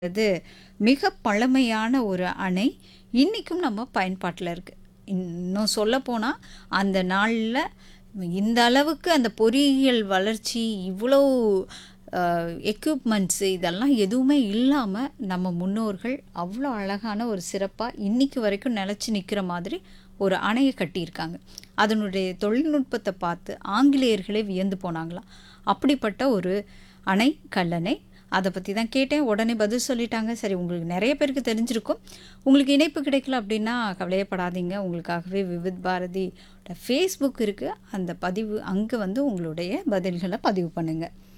அது மிக பழமையான ஒரு அணை. இன்னைக்கும் நம்ம பயன்பாட்டுல இருக்கு. இன்னும் சொல்லப்போனா, அந்த நாள்ல இந்த அளவுக்கு அந்த பொறியியல் வளர்ச்சி, இவ்வளோ அ எக்யூப்மெண்ட்ஸ் இதெல்லாம் எதுவுமே இல்லாம, நம்ம முன்னோர்கள் அவ்ளோ அழகான ஒரு சிறப்பா இன்னைக்கு வரைக்கும் நிலைச்சு நிக்கிற மாதிரி ஒரு அணைய கட்டியிருக்காங்க. அதனுடைய தொழில்நுட்பத்த பார்த்து ஆங்கிலேயர்களே வியந்து போனாங்களாம். அப்படிப்பட்ட ஒரு அணை, கல்லணை. அத பத்தி தான் கேட்டேன். உடனே பதில் சொல்லிட்டாங்க. சரி உங்களுக்கு நெறைய பேருக்கு தெரிஞ்சிருக்கும். உங்களுக்கு இணைப்பு கிடைக்கல அப்படின்னா கவலையே படாதீங்க. உங்களுக்காகவே விவித் பாரதி ஃபேஸ்புக் இருக்கு. அந்த பதிவு அங்க வந்து உங்களுடைய பதில்கள பதிவு பண்ணுங்க.